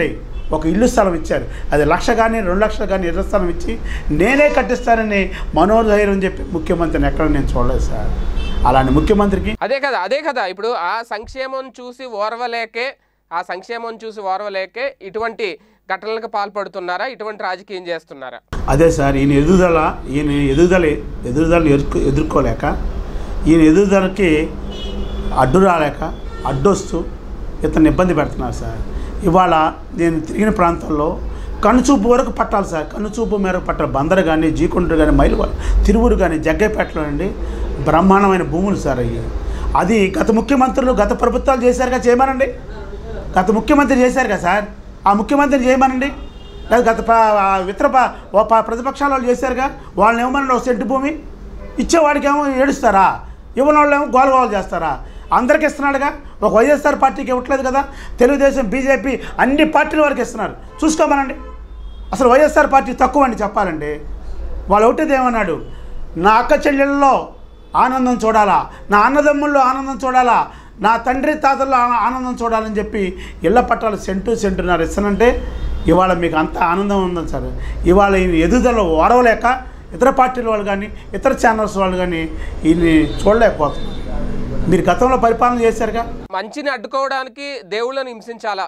ఒక ఇల్లు స్థలం ఇచ్చారు అది లక్ష కానీ రెండు లక్షలు కానీ ఇళ్ల స్థలం ఇచ్చి నేనే కట్టిస్తానని మనోధైర్యం చెప్పి ముఖ్యమంత్రిని ఎక్కడ నేను చూడలేదు సార్ అలాంటి ముఖ్యమంత్రికి అదే కదా అదే కదా ఇప్పుడు ఆ సంక్షేమం చూసి ఓర్వలేకే ఆ సంక్షేమం చూసి ఓర్వలేకే ఇటువంటి ఘటనలకు పాల్పడుతున్నారా ఇటువంటి రాజకీయం చేస్తున్నారా అదే సార్ ఈయన ఎదుగుదల ఈయన ఎదుగుదల ఎదుగుదల ఎదుర్కో ఎదుర్కోలేక ఈయన ఎదుగుదలకి అడ్డు రాలేక అడ్డొస్తూ ఇతను ఇబ్బంది పెడుతున్నారు సార్ ఇవాళ నేను తిరిగిన ప్రాంతాల్లో కనుచూపు వరకు పట్టాలి సార్ కనుచూపు మేరకు పట్టాలి బందరు కానీ జీకొండ్రు కానీ మైలు తిరువురు కానీ జగ్గైపేటలో అండి బ్రహ్మాండమైన భూములు సార్ అయ్యి అది గత ముఖ్యమంత్రులు గత ప్రభుత్వాలు చేశారుగా చేయమనండి గత ముఖ్యమంత్రి చేశారు కదా సార్ ఆ ముఖ్యమంత్రిని చేయమనండి లేదా గత ప్ర- ఆ ఇతర ప- ఓ ప- ప్రతిపక్షాల వాళ్ళు చేశారుగా వాళ్ళని ఏమన్నా ఒక సెంటు భూమి ఇచ్చేవాడికి ఏమో ఏడుస్తారా ఇవ్వని వాళ్ళు ఏమో గోల గోల చేస్తారా అందరికి ఇస్తున్నాడుగా ఒక వైఎస్ఆర్ పార్టీకి ఇవ్వట్లేదు కదా తెలుగుదేశం బీజేపీ అన్ని పార్టీల వరకు ఇస్తున్నారు చూసుకోమనండి అసలు వైఎస్ఆర్ పార్టీ తక్కువ అండి చెప్పాలండి వాళ్ళు ఒకటిది ఏమన్నాడు నా అక్క చెల్లెళ్ళలో ఆనందం చూడాలా నా అన్నదమ్ముల్లో ఆనందం చూడాలా నా తండ్రి తాతల్లో ఆ- ఆనందం చూడాలని చెప్పి ఇళ్ల పట్టాలు సెంటు సెంటున్నర ఇస్తానంటే ఇవాళ మీకు అంత ఆనందం ఉందని సార్ ఇవాళ ఈ ఎదుగుదల ఓడవలేక ఇతర పార్టీల వాళ్ళు కానీ ఇతర ఛానల్స్ వాళ్ళు కానీ ఈయన్ని చూడలేకపోతున్నారు మీరు గతంలో పరిపాలన చేశారుగా మంచిని అడ్డుకోవడానికి దేవుళ్ళని హింసించాలా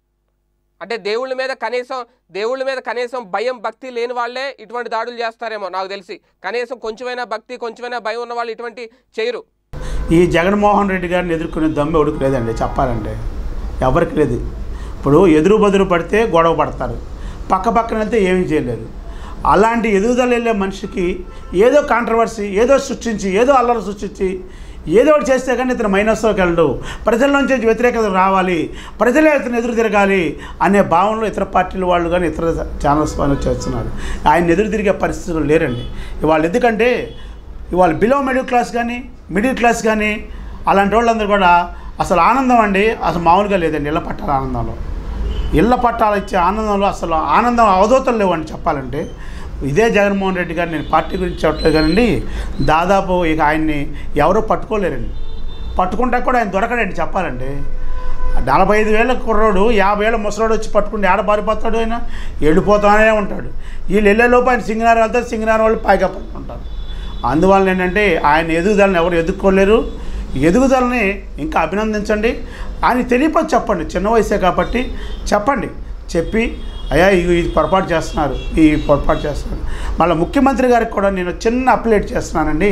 అంటే దేవుళ్ళ మీద కనీసం దేవుళ్ళ మీద కనీసం భయం భక్తి లేని వాళ్ళే ఇటువంటి దాడులు చేస్తారేమో నాకు తెలిసి కనీసం కొంచెమైనా భక్తి కొంచెమైనా భయం ఉన్న వాళ్ళు ఇటువంటి చేయరు ఈ జగన్మోహన్ రెడ్డి గారిని ఎదుర్కొనే దమ్ము ఎవరికి లేదండి చెప్పాలంటే ఎవరికి లేదు ఇప్పుడు ఎదురు బదురు పడితే గొడవ పడతారు పక్క పక్కన వెళ్తే ఏమీ చేయలేరు అలాంటి ఎదుగుదల వెళ్ళే మనిషికి ఏదో కాంట్రవర్సీ ఏదో సృష్టించి ఏదో అల్లరి సృష్టించి ఏదో ఒకటి చేస్తే కానీ ఇతను మైనస్లోకి వెళ్ళడు ప్రజల నుంచి వ్యతిరేకత రావాలి ప్రజలే ఇతను ఎదురు తిరగాలి అనే భావనలో ఇతర పార్టీల వాళ్ళు కానీ ఇతర ఛానల్స్ వాళ్ళు చేస్తున్నారు ఆయన ఎదురు తిరిగే పరిస్థితులు లేరండి ఇవాళ ఎందుకంటే ఇవాళ బిలో మిడిల్ క్లాస్ కానీ మిడిల్ క్లాస్ కానీ అలాంటి వాళ్ళందరూ కూడా అసలు ఆనందం అండి అసలు మామూలుగా లేదండి ఇళ్ళ పట్టాల ఆనందంలో ఇళ్ళ పట్టాలు ఇచ్చే ఆనందంలో అసలు ఆనందం అవధూతలు లేవండి చెప్పాలంటే ఇదే జగన్మోహన్ రెడ్డి గారు నేను పార్టీ గురించి చెప్పట్లేదు కానండి దాదాపు ఇక ఆయన్ని ఎవరూ పట్టుకోలేరండి పట్టుకుంటా కూడా ఆయన దొరకడండి చెప్పాలంటే నలభై ఐదు వేల కుర్రోడు యాభై వేల ముసలోడు వచ్చి పట్టుకుంటే ఆడ పారిపోతాడు ఆయన వెళ్ళిపోతానే ఉంటాడు వీళ్ళు వెళ్ళేలోపు ఆయన సింగనారు వెళ్తారు సింగనారు వాళ్ళు పైగా పట్టుకుంటారు అందువల్ల ఏంటంటే ఆయన ఎదుగుదలని ఎవరు ఎదుర్కోలేరు ఎదుగుదలని ఇంకా అభినందించండి ఆయన తెలియపో చెప్పండి చిన్న వయసే కాబట్టి చెప్పండి చెప్పి అయ్యా ఇది ఇది పొరపాటు చేస్తున్నారు ఈ పొరపాటు చేస్తున్నారు మళ్ళీ ముఖ్యమంత్రి గారికి కూడా నేను చిన్న అప్డేట్ చేస్తున్నానండి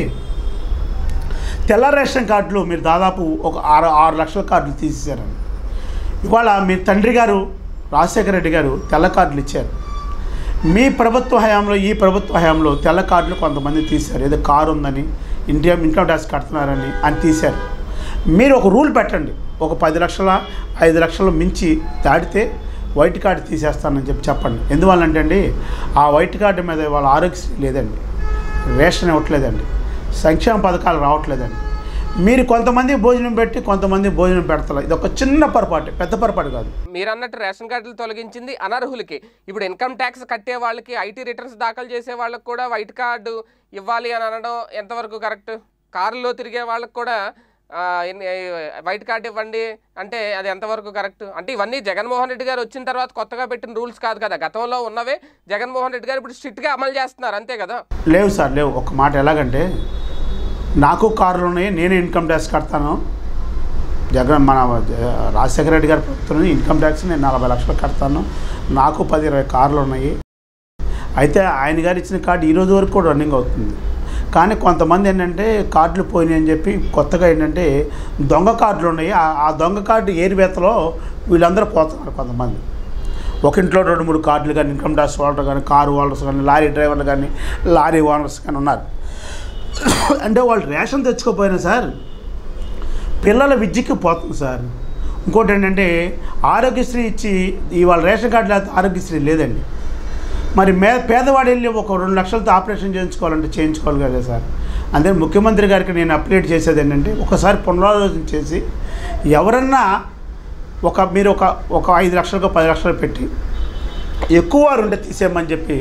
తెల్ల రేషన్ కార్డులు మీరు దాదాపు ఒక ఆరు ఆరు లక్షల కార్డులు తీసేశారండి ఇవాళ మీ తండ్రి గారు రాజశేఖర రెడ్డి గారు తెల్ల కార్డులు ఇచ్చారు మీ ప్రభుత్వ హయాంలో ఈ ప్రభుత్వ హయాంలో తెల్ల కార్డులు కొంతమంది తీశారు ఏదో కారు ఉందని ఇండియా ఇన్కమ్ ట్యాక్స్ కడుతున్నారని అని తీశారు మీరు ఒక రూల్ పెట్టండి ఒక పది లక్షల ఐదు లక్షలు మించి దాటితే వైట్ కార్డు తీసేస్తానని చెప్పి చెప్పండి ఎందువల్లంటే అండి ఆ వైట్ కార్డు మీద వాళ్ళ ఆరోగ్యశ్రీ లేదండి రేషన్ ఇవ్వట్లేదండి సంక్షేమ పథకాలు రావట్లేదండి మీరు కొంతమంది భోజనం పెట్టి కొంతమంది భోజనం పెడతారు ఇది ఒక చిన్న పొరపాటు పెద్ద పొరపాటు కాదు మీరు అన్నట్టు రేషన్ కార్డులు తొలగించింది అనర్హులకి ఇప్పుడు ఇన్కమ్ ట్యాక్స్ కట్టే వాళ్ళకి ఐటీ రిటర్న్స్ దాఖలు చేసే వాళ్ళకి కూడా వైట్ కార్డు ఇవ్వాలి అని అనడం ఎంతవరకు కరెక్ట్ కారులో తిరిగే వాళ్ళకి కూడా ఆ, ఎన్ని- వైట్ కార్డు ఇవ్వండి అంటే అది ఎంతవరకు కరెక్ట్ అంటే ఇవన్నీ జగన్మోహన్ రెడ్డి గారు వచ్చిన తర్వాత కొత్తగా పెట్టిన రూల్స్ కాదు కదా గతంలో ఉన్నవే జగన్మోహన్ రెడ్డి గారు ఇప్పుడు స్ట్రిక్ట్గా అమలు చేస్తున్నారు అంతే కదా లేవు సార్ లేవు ఒక మాట ఎలాగంటే నాకు కార్లు ఉన్నాయి నేను ఇన్కమ్ ట్యాక్స్ కడతాను జగన్ మన జ- రాజశేఖర రెడ్డి గారి ప్రభుత్వం ఇన్కమ్ ట్యాక్స్ నేను నలభై లక్షలు కడతాను నాకు పది ఇరవై కార్లు ఉన్నాయి అయితే ఆయన గారు ఇచ్చిన కార్డు ఈ రోజు వరకు కూడా రన్నింగ్ అవుతుంది కానీ కొంతమంది ఏంటంటే కార్డులు పోయినాయి అని చెప్పి కొత్తగా ఏంటంటే దొంగ కార్డులు ఉన్నాయి ఆ- ఆ దొంగ కార్డు ఏరివేతలో వీళ్ళందరూ పోతున్నారు కొంతమంది ఒక ఇంట్లో రెండు మూడు కార్డులు కానీ ఇన్కమ్ ట్యాక్స్ ఓనర్ కానీ కారు ఓనర్స్ కానీ లారీ డ్రైవర్లు కానీ లారీ ఓనర్స్ కానీ ఉన్నారు అంటే వాళ్ళు రేషన్ తెచ్చుకోపోయినా సార్ పిల్లల విద్యకి పోతుంది సార్ ఇంకోటి ఏంటంటే ఆరోగ్యశ్రీ ఇచ్చి ఇవాళ రేషన్ కార్డు లేకపోతే ఆరోగ్యశ్రీ లేదండి మరి మే పేదవాడు వెళ్ళి ఒక రెండు లక్షలతో ఆపరేషన్ చేయించుకోవాలంటే చేయించుకోవాలి కదా సార్ అందుకే ముఖ్యమంత్రి గారికి నేను అప్డేట్ చేసేది ఏంటంటే ఒకసారి పునరాలోచన చేసి ఎవరన్నా ఒక మీరు ఒక ఒక ఐదు లక్షలకు పది లక్షలు పెట్టి ఎక్కువ వారు ఉంటే తీసేయమని చెప్పి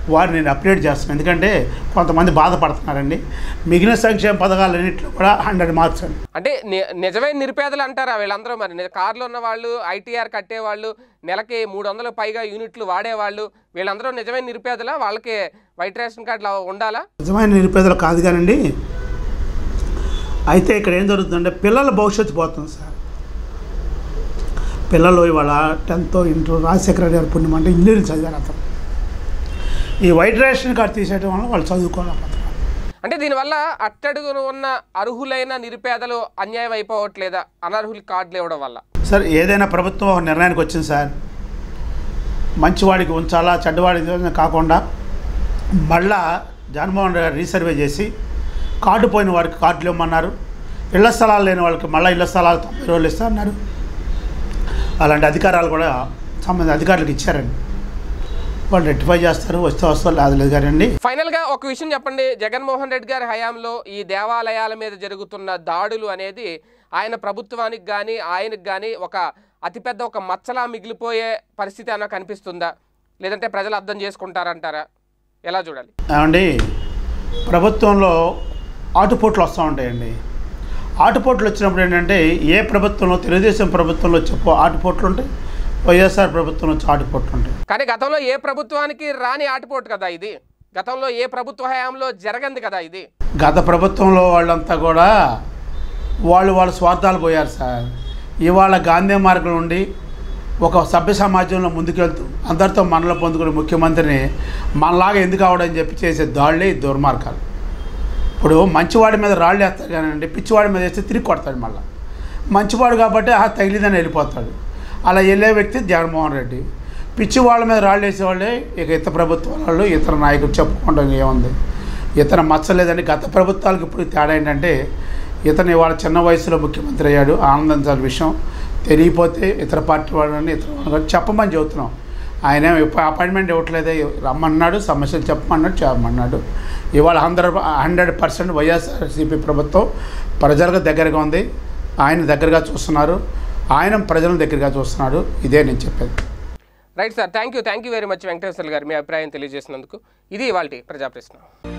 వారిని నేను అప్డేట్ చేస్తున్నాను ఎందుకంటే కొంతమంది బాధపడుతున్నారండి మిగిలిన సంక్షేమ పథకాలన్నింటిలో కూడా హండ్రెడ్ మార్క్స్ అండి అంటే ని- నిజమైన నిరుపేదలు అంటారా వీళ్ళందరూ మరి ని- కార్లో ఉన్న వాళ్ళు ఐటీఆర్ కట్టేవాళ్ళు నెలకి మూడు వందల పైగా యూనిట్లు వాడేవాళ్ళు వీళ్ళందరూ నిజమైన నిరుపేదలా వాళ్ళకి వైట్ రేషన్ కార్డులు ఉండాలా నిజమైన నిరుపేదలు కాదు కానండి అయితే ఇక్కడ ఏం జరుగుతుందంటే పిల్లల భవిష్యత్తు పోతుంది సార్ పిల్లలు ఇవాళ టెన్త్ ఇంటర్ రాజశేఖర రెడ్డి గారి పుణ్యం అంటే ఇంజనీరింగ్ చదివారు అతను ఈ వైట్ రేషన్ కార్డు తీసేయడం వల్ల వాళ్ళు చదువుకోలేకపోతున్నారు అంటే దీనివల్ల అట్టడుగున ఉన్న అర్హులైన నిరుపేదలు అన్యాయం అయిపోవట్లేదా అనర్హులు కార్డులు ఇవ్వడం వల్ల సార్ ఏదైనా ప్రభుత్వం ఒక నిర్ణయానికి వచ్చింది సార్ మంచివాడికి ఉంచాలా చెడ్డవాడికి కాకుండా మళ్ళా జగన్మోహన్ రెడ్డి గారు రీసర్వే చేసి కార్డు పోయిన వారికి కార్డులు ఇవ్వమన్నారు ఇళ్ల స్థలాలు లేని వాళ్ళకి మళ్ళీ ఇళ్ల స్థలాలు తొంభై రోజులు ఇస్తా అన్నారు అలాంటి అధికారాలు కూడా సంబంధించిన అధికారులకు ఇచ్చారండి వాళ్ళు రెక్టిఫై చేస్తారు వస్తే వస్తారు లేదు లేదు గారండి ఫైనల్ గా ఒక విషయం చెప్పండి జగన్మోహన్ రెడ్డి గారి హయాంలో ఈ దేవాలయాల మీద జరుగుతున్న దాడులు అనేది ఆయన ప్రభుత్వానికి కానీ ఆయనకు కానీ ఒక అతిపెద్ద ఒక మచ్చలా మిగిలిపోయే పరిస్థితి అన్న కనిపిస్తుందా లేదంటే ప్రజలు అర్థం చేసుకుంటారంటారా ఎలా చూడాలి ఏమండి ప్రభుత్వంలో ఆటుపోట్లు వస్తూ ఉంటాయండి ఆటుపోట్లు వచ్చినప్పుడు ఏంటంటే ఏ ప్రభుత్వంలో తెలుగుదేశం ప్రభుత్వంలో చెప్పు ఆటుపోట్లు ఉంటాయి వైఎస్ఆర్ ప్రభుత్వంలో వచ్చి ఆటుపోట్లు ఉంటాయి కానీ గతంలో ఏ ప్రభుత్వానికి రాని ఆటపోటు కదా ఇది గతంలో ఏ ప్రభుత్వ హయాంలో జరగంది కదా ఇది గత ప్రభుత్వంలో వాళ్ళంతా కూడా వాళ్ళు వాళ్ళ స్వార్థాలు పోయారు సార్ ఇవాళ గాంధీ మార్గం నుండి ఒక సభ్య సమాజంలో ముందుకెళ్తూ అందరితో మనలో పొందుకునే ముఖ్యమంత్రిని మనలాగా ఎందుకు అవడని చెప్పి చేసే దాళ్ళే ఈ దుర్మార్గాలు ఇప్పుడు మంచివాడి మీద రాళ్ళు వేస్తాడు కానండి పిచ్చివాడి మీద వేస్తే తిరిగి కొడతాడు మళ్ళీ మంచివాడు కాబట్టి ఆ తగిలిదని వెళ్ళిపోతాడు అలా వెళ్ళే వ్యక్తి జగన్మోహన్ రెడ్డి పిచ్చి వాళ్ళ మీద రాళ్ళు వేసేవాళ్ళే ఇక ఇతర ప్రభుత్వాల వాళ్ళు ఇతర నాయకులు చెప్పుకోవడం ఏముంది ఇతను మచ్చలేదని గత ప్రభుత్వాలకు ఇప్పుడు తేడా ఏంటంటే ఇతను ఇవాళ చిన్న వయసులో ముఖ్యమంత్రి అయ్యాడు ఆనందించాల్సిన విషయం తెలియపోతే ఇతర పార్టీ వాళ్ళని ఇతర వాళ్ళని చెప్పమని చెబుతున్నాం ఆయన ఏం ఎప్పుడు అపాయింట్మెంట్ ఇవ్వట్లేదే రమ్మన్నాడు సమస్యలు చెప్పమన్నాడు చెప్పమన్నాడు ఇవాళ హండ్రెడ్ హండ్రెడ్ పర్సెంట్ వైఎస్ఆర్సీపీ ప్రభుత్వం ప్రజలకు దగ్గరగా ఉంది ఆయన దగ్గరగా చూస్తున్నారు ఆయన ప్రజల దగ్గరగా చూస్తున్నాడు ఇదే నేను చెప్పేది right sir thank you thank you very much Venkateswara గారు మీ అభిప్రాయం తెలియజేసినందుకు ఇది ఇవాళ ప్రజా ప్రశ్న